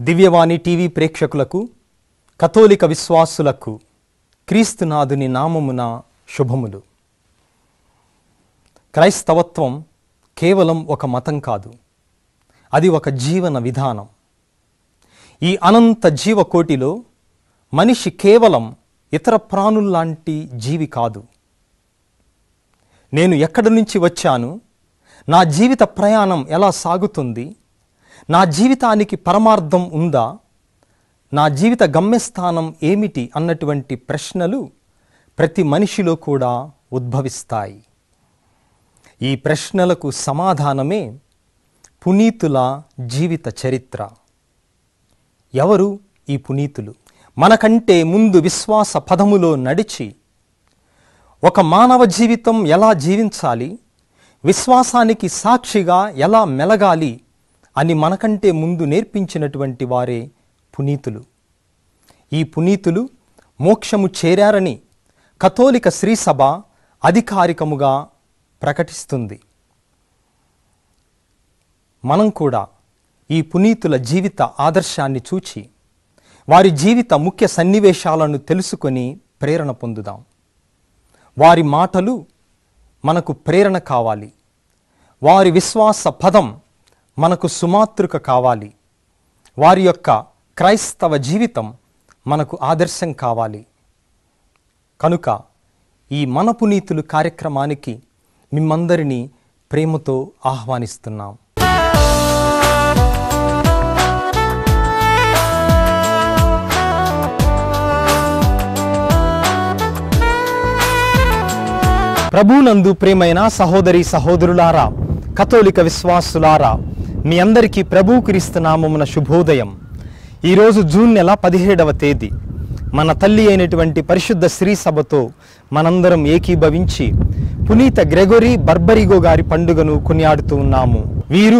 దివ్యవాణి TV ప్రేక్షకులకు కథోలిక విశ్వాసులకు క్రీస్తునాథుని నామమున శుభములు క్రైస్తవత్వం కేవలం ఒక మతం కాదు అది ఒక జీవన విధానం ఈ అనంత జీవకోటిలో మనిషి కేవలం ఇతర ప్రాణుల్లాంటి జీవి కాదు నేను ఎక్కడి నుంచి వచ్చాను నా జీవిత ప్రయాణం ఎలా సాగుతుంది నా జీవితానికి పరమార్థం ఉందా నా జీవిత గమ్యస్థానం ఏమిటి అన్నటువంటి ప్రశ్నలు ప్రతి మనిషిలో కూడా ఉద్భవిస్తాయి ఈ ప్రశ్నలకు సమాధానమే పునీతుల జీవిత చరిత్ర ఎవరు ఈ పునీతులు మనకంటే ముందు విశ్వాస పదములో నడిచి ఒక మానవ జీవితం ఎలా జీవించాలి విశ్వాసానికి సాక్షిగా ఎలా మెలగాలి అని మనకంటే ముందు నేర్పించినటువంటి వారే పునీతులు ఈ పునీతులు మోక్షము చేరారని కథోలిక శ్రీసభ అధికారికముగా ప్రకటిస్తుంది మనం కూడా ఈ పునీతుల జీవిత ఆదర్శాన్ని చూచి వారి జీవిత ముఖ్య సన్నివేశాలను తెలుసుకొని ప్రేరణ పొందుదాం వారి మాటలు మనకు ప్రేరణ కావాలి వారి విశ్వాస పదం మనకు సుమాతృక కావాలి వారి యొక్క క్రైస్తవ జీవితం మనకు ఆదర్శం కావాలి కనుక ఈ మన పునీతులు కార్యక్రమానికి మిమ్మందరినీ ప్రేమతో ఆహ్వానిస్తున్నాం ప్రభునందు ప్రేమైన సహోదరి సహోదరులారా కథోలిక విశ్వాసులారా మీ అందరికీ ప్రభు క్రీస్తునామమున శుభోదయం ఈరోజు జూన్ నెల పదిహేడవ తేదీ మన తల్లి అయినటువంటి పరిశుద్ధ శ్రీ సభతో మనందరం ఏకీభవించి పునీత గ్రెగొరీ బర్బరిగో గారి పండుగను కొనియాడుతూ ఉన్నాము వీరు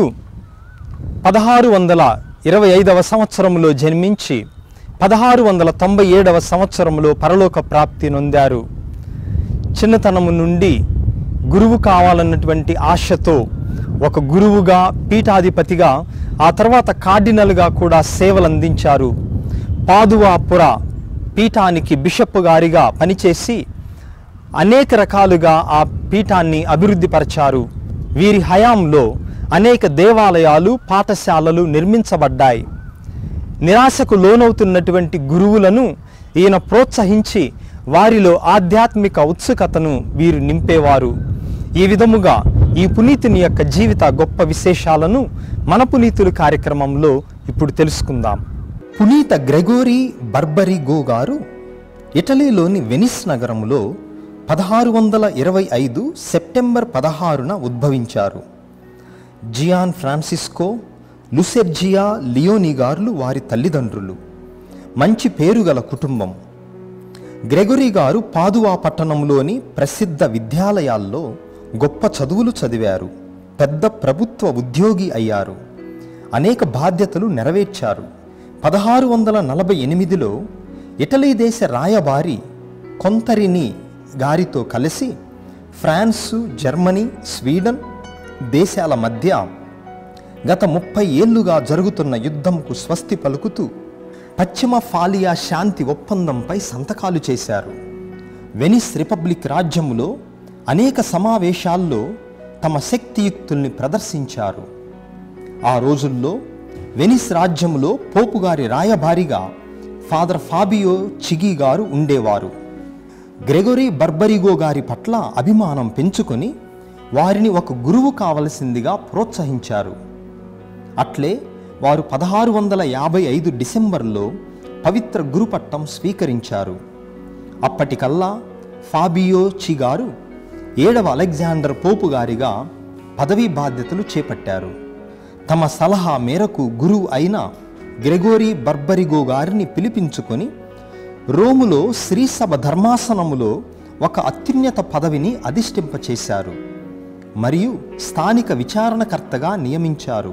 పదహారు వందల ఇరవై ఐదవ సంవత్సరంలో జన్మించి పదహారు వందల తొంభై ఏడవ సంవత్సరంలో పరలోక ప్రాప్తి నొందారు చిన్నతనము నుండి గురువు కావాలన్నటువంటి ఆశతో ఒక గురువుగా పీఠాధిపతిగా ఆ తర్వాత కార్డినల్గా కూడా సేవలు అందించారు పాదువాపుర పీఠానికి బిషప్ గారిగా పనిచేసి అనేక రకాలుగా ఆ పీఠాన్ని అభివృద్ధిపరచారు వీరి హయాంలో అనేక దేవాలయాలు పాఠశాలలు నిర్మించబడ్డాయి నిరాశకు లోనవుతున్నటువంటి గురువులను ఈయన ప్రోత్సహించి వారిలో ఆధ్యాత్మిక ఉత్సుకతను వీరు నింపేవారు ఈ విధముగా ఈ పునీతుని యొక్క జీవిత గొప్ప విశేషాలను మన పునీతులు కార్యక్రమంలో ఇప్పుడు తెలుసుకుందాం పునీత గ్రెగోరీ బర్బరిగో గారు ఇటలీలోని వెనిస్ నగరంలో పదహారు వందల ఇరవై ఐదు సెప్టెంబర్ పదహారున ఉద్భవించారు జియాన్ ఫ్రాన్సిస్కో లుసెర్జియా లియోని గారులు వారి తల్లిదండ్రులు మంచి పేరుగల కుటుంబం గ్రెగొరీ గారు పాదువా పట్టణంలోని ప్రసిద్ధ విద్యాలయాల్లో గొప్ప చదువులు చదివారు పెద్ద ప్రభుత్వ ఉద్యోగి అయ్యారు అనేక బాధ్యతలు నెరవేర్చారు పదహారు వందల నలభై ఎనిమిదిలో ఇటలీ దేశ రాయబారి కొంతరిని గారితో కలిసి ఫ్రాన్సు జర్మనీ స్వీడన్ దేశాల మధ్య గత ముప్పై ఏళ్లుగా జరుగుతున్న యుద్ధంకు స్వస్తి పలుకుతూ పశ్చిమ ఫాలియా శాంతి ఒప్పందంపై సంతకాలు చేశారు వెనిస్ రిపబ్లిక్ రాజ్యములో అనేక సమావేశాల్లో తమ శక్తియుక్తుల్ని ప్రదర్శించారు ఆ రోజుల్లో వెనిస్ రాజ్యములో పోపుగారి రాయబారిగా ఫాదర్ ఫాబియో చిగి గారు ఉండేవారు గ్రెగొరీ బర్బరిగో గారి పట్ల అభిమానం పెంచుకొని వారిని ఒక గురువు కావలసిందిగా ప్రోత్సహించారు అట్లే వారు పదహారు వందల యాభై ఐదు డిసెంబర్లో పవిత్ర గురుపట్టం స్వీకరించారు అప్పటికల్లా ఫాబియో చిగారు ఏడవ అలెగ్జాండర్ పోపు గారిగా పదవీ బాధ్యతలు చేపట్టారు తమ సలహా మేరకు గురువు అయిన గ్రెగోరీ బర్బరిగో గారిని పిలిపించుకొని రోములో శ్రీసభ ధర్మాసనములో ఒక అత్యున్నత పదవిని అధిష్ఠింపచేశారు మరియు స్థానిక విచారణకర్తగా నియమించారు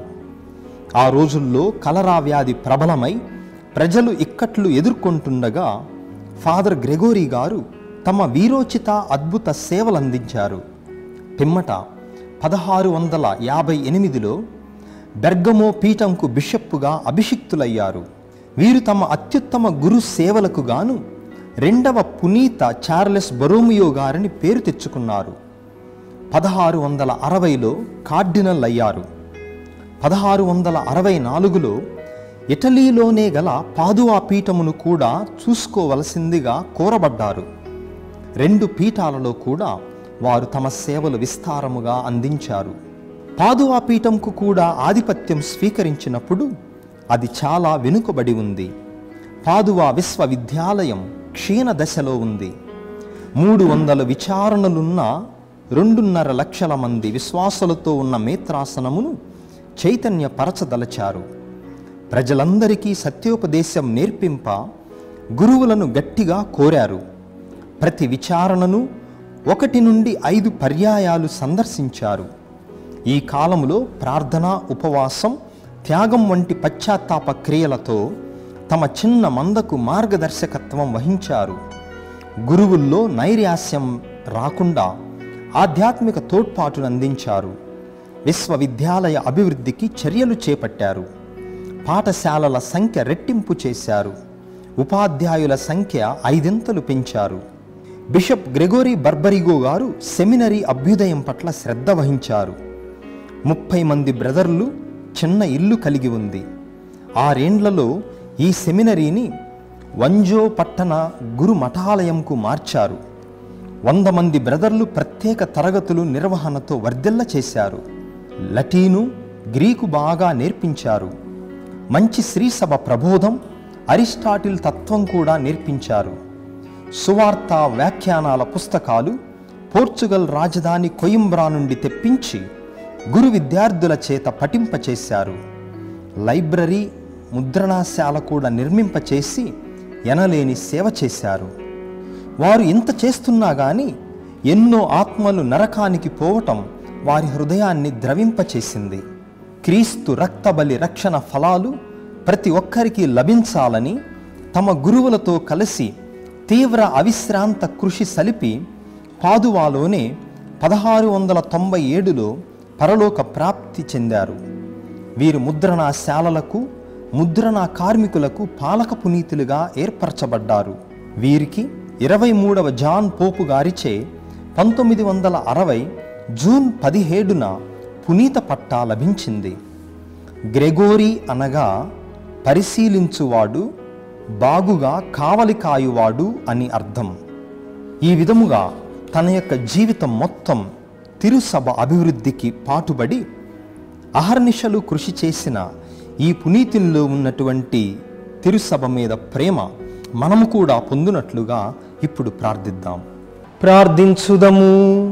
ఆ రోజుల్లో కలరా వ్యాధి ప్రబలమై ప్రజలు ఇక్కట్లు ఎదుర్కొంటుండగా ఫాదర్ గ్రెగోరీ గారు తమ వీరోచిత అద్భుత సేవలందించారు పిమ్మట పదహారు వందల యాభై ఎనిమిదిలో బెర్గమో పీఠంకు బిషప్పుగా అభిషిక్తులయ్యారు వీరు తమ అత్యుత్తమ గురు సేవలకు గాను రెండవ పునీత చార్లెస్ బరోమియో గారిని పేరు తెచ్చుకున్నారు పదహారు వందల అరవైలో కార్డినల్ అయ్యారు పదహారు వందల అరవై నాలుగులో ఇటలీలోనే గల పాదువా పీఠమును కూడా చూసుకోవలసిందిగా కోరబడ్డారు రెండు పీఠాలలో కూడా వారు తమ సేవలు విస్తారముగా అందించారు పాదువా పీఠంకు కూడా ఆధిపత్యం స్వీకరించినప్పుడు అది చాలా వెనుకబడి ఉంది పాదువా విశ్వవిద్యాలయం క్షీణ దశలో ఉంది మూడు వందల విచారణలున్న రెండున్నర లక్షల మంది విశ్వాసులతో ఉన్న మేత్రాసనమును చైతన్యపరచదలచారు ప్రజలందరికీ సత్యోపదేశం నేర్పింప గురువులను గట్టిగా కోరారు ప్రతి విచారణను ఒకటి నుండి ఐదు పర్యాయాలు సందర్శించారు ఈ కాలములో ప్రార్థన ఉపవాసం త్యాగం వంటి పశ్చాత్తాప క్రియలతో తమ చిన్న మందకు మార్గదర్శకత్వం వహించారు గురువుల్లో నైరాస్యం రాకుండా ఆధ్యాత్మిక తోడ్పాటును అందించారు విశ్వవిద్యాలయ అభివృద్ధికి చర్యలు చేపట్టారు పాఠశాలల సంఖ్య రెట్టింపు చేశారు ఉపాధ్యాయుల సంఖ్య ఐదింతలు పెంచారు బిషప్ గ్రెగోరీ బర్బరిగో గారు సెమినరీ అభ్యుదయం పట్ల శ్రద్ధ వహించారు ముప్పై మంది బ్రదర్లు చిన్న ఇల్లు కలిగి ఉంది ఆరేండ్లలో ఈ సెమినరీని వంజో పట్టణ గురు మఠాలయంకు మార్చారు వంద మంది బ్రదర్లు ప్రత్యేక తరగతులు నిర్వహణతో వర్ధిల్ల చేశారు లటీను గ్రీకు బాగా నేర్పించారు మంచి శ్రీసభ ప్రబోధం అరిస్టాటిల్ తత్వం కూడా నేర్పించారు సువార్త వ్యాఖ్యానాల పుస్తకాలు పోర్చుగల్ రాజధాని కొయింబ్రా నుండి తెప్పించి గురు విద్యార్థుల చేత పఠింపచేశారు లైబ్రరీ ముద్రణాశాల కూడా నిర్మింపచేసి ఎనలేని సేవ చేశారు వారు ఇంత చేస్తున్నా గాని ఎన్నో ఆత్మలు నరకానికి పోవటం వారి హృదయాన్ని ద్రవింపచేసింది క్రీస్తు రక్తబలి రక్షణ ఫలాలు ప్రతి ఒక్కరికి లభించాలని తమ గురువులతో కలిసి తీవ్ర అవిశ్రాంత కృషి సలిపి పాదువాలోనే పదహారు వందల తొంభై ఏడులో పరలోక ప్రాప్తి చెందారు వీరు ముద్రణాశాలలకు ముద్రణ కార్మికులకు పాలక పునీతులుగా ఏర్పరచబడ్డారు వీరికి ఇరవై మూడవ జాన్ పోపు గారిచే పంతొమ్మిది వందల అరవై జూన్ పదిహేడున పునీత పట్టా లభించింది గ్రెగోరీ అనగా పరిశీలించువాడు బాగుగా కావలి కాయువాడు అని అర్థం ఈ విధముగా తన యొక్క జీవితం మొత్తం తిరుసభ అభివృద్ధికి పాటుబడి అహర్నిశలు కృషి చేసిన ఈ పునీతుల్లో ఉన్నటువంటి తిరుసభ మీద ప్రేమ మనము కూడా పొందునట్లుగా ఇప్పుడు ప్రార్థిద్దాం ప్రార్థించుదము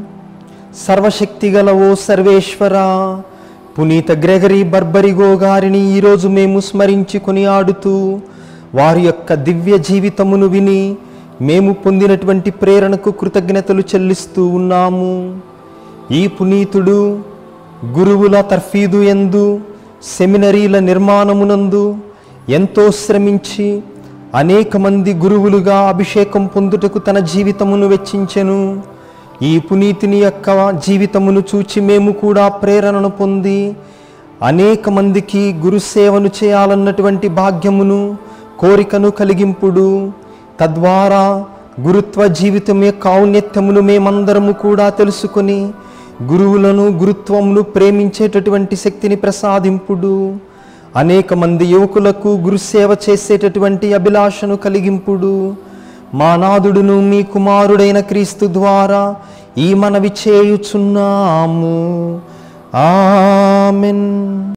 సర్వశక్తిగల ఓ సర్వేశ్వర పునీత గ్రెగరీ బర్బరిగో గారిని ఈరోజు మేము స్మరించుకొని ఆడుతూ వారి యొక్క దివ్య జీవితమును విని మేము పొందినటువంటి ప్రేరణకు కృతజ్ఞతలు చెల్లిస్తూ ఉన్నాము ఈ పునీతుడు గురువుల తర్ఫీదు ఎందు సెమినరీల నిర్మాణమునందు ఎంతో శ్రమించి అనేక మంది గురువులుగా అభిషేకం పొందుటకు తన జీవితమును వెచ్చించెను ఈ పునీతిని యొక్క జీవితమును చూచి మేము కూడా ప్రేరణను పొంది అనేక మందికి గురు సేవను చేయాలన్నటువంటి భాగ్యమును కోరికను కలిగింపుడు తద్వారా గురుత్వ జీవితం యొక్క ఔన్నత్యమును మేమందరము కూడా తెలుసుకొని గురువులను గురుత్వమును ప్రేమించేటటువంటి శక్తిని ప్రసాదింపుడు అనేక మంది యువకులకు గురుసేవ చేసేటటువంటి అభిలాషను కలిగింపుడు మా నాదుడును మీ కుమారుడైన క్రీస్తు ద్వారా ఈ మనవి చేయుచున్నాము ఆమెన్